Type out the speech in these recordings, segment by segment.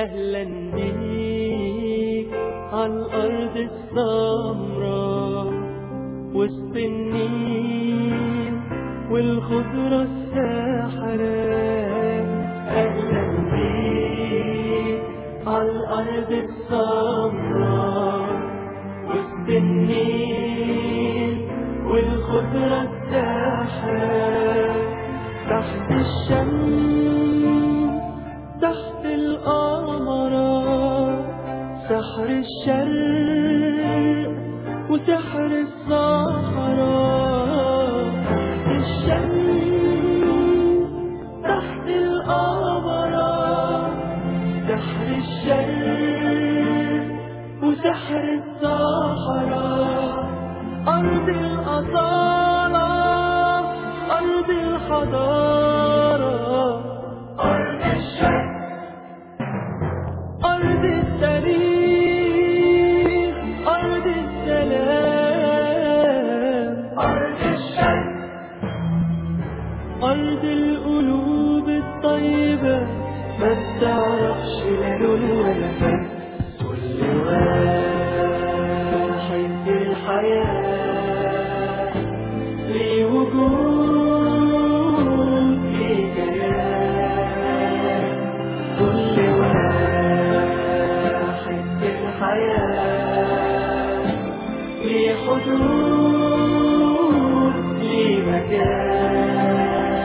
أهلا بيك عالأرض السمراء وسط النيل والخضرة الساحرة أهلا بيك عالأرض السمراء وسط النيل والخضرة الساحرة تحت الشمس تحت القمرة سحر الشرق وسحر الصحراء تحت الشمس تحت القمرة سحر الشرق وسحر الصحراء أرض الأصالة أرض الحضارة أرض الشرق أرض التاريخ أرض السلام أرض الشرق أرض القلوب الطيبة ما بتعرفش لا لون ولا فرق كل واحد في الحياة ليه وجود ليه كيان كل واحد في الحياة ليه حدود ليه مكان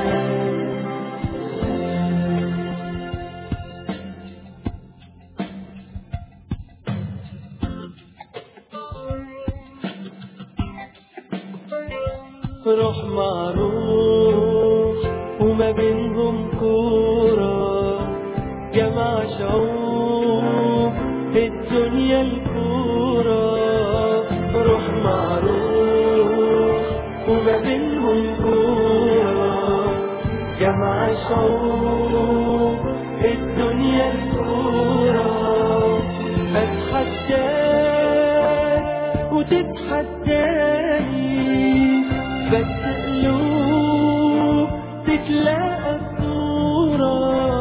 روح مع روح وما بينهم كورة جمع شعوب الدنيا الكورة روح مع روح وما بينهم كورة جمع شعوب الدنيا الكورة أتحداك وتتحداني بس قلوب تتلاقى الصورة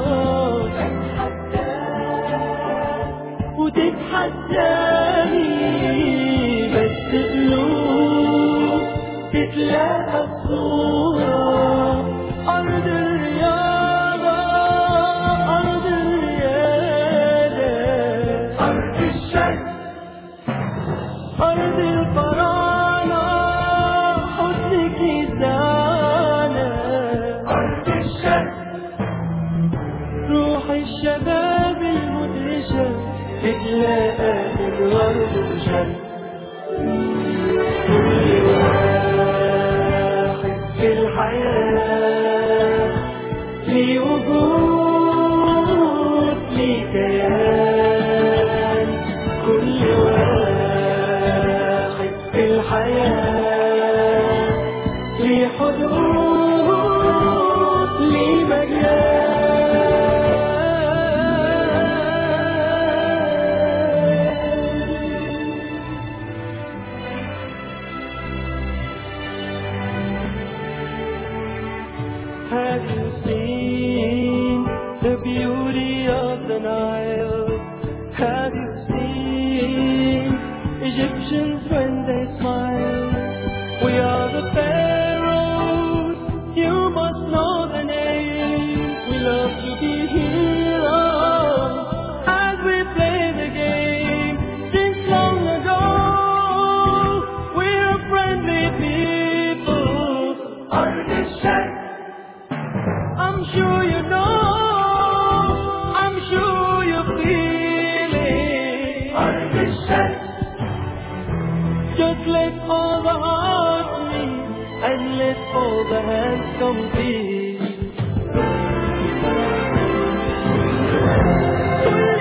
وتتحداني بس قلوب تتلاقى الصورة أرض الرياضة أرض الريادة أرض الشرق أرض الفراعنة حضنك يدانا أرض الشرق روح الشباب المدهشة تتلاقى من غرب وشرق كل واحد في الحياة ليه وجود ليه كيان كل واحد في الحياة ليه حدود ليه مجال Have you seen the beauty of the Nile? Have you seen Egyptians when they smile? We are the pharaohs, you must know the name. We love to be heroes as we play the game. Since long ago, we're a friendly people. Understand? I'm sure you know, I'm sure you feel it. Understand? Just let all the hearts meet and let all the hands compete.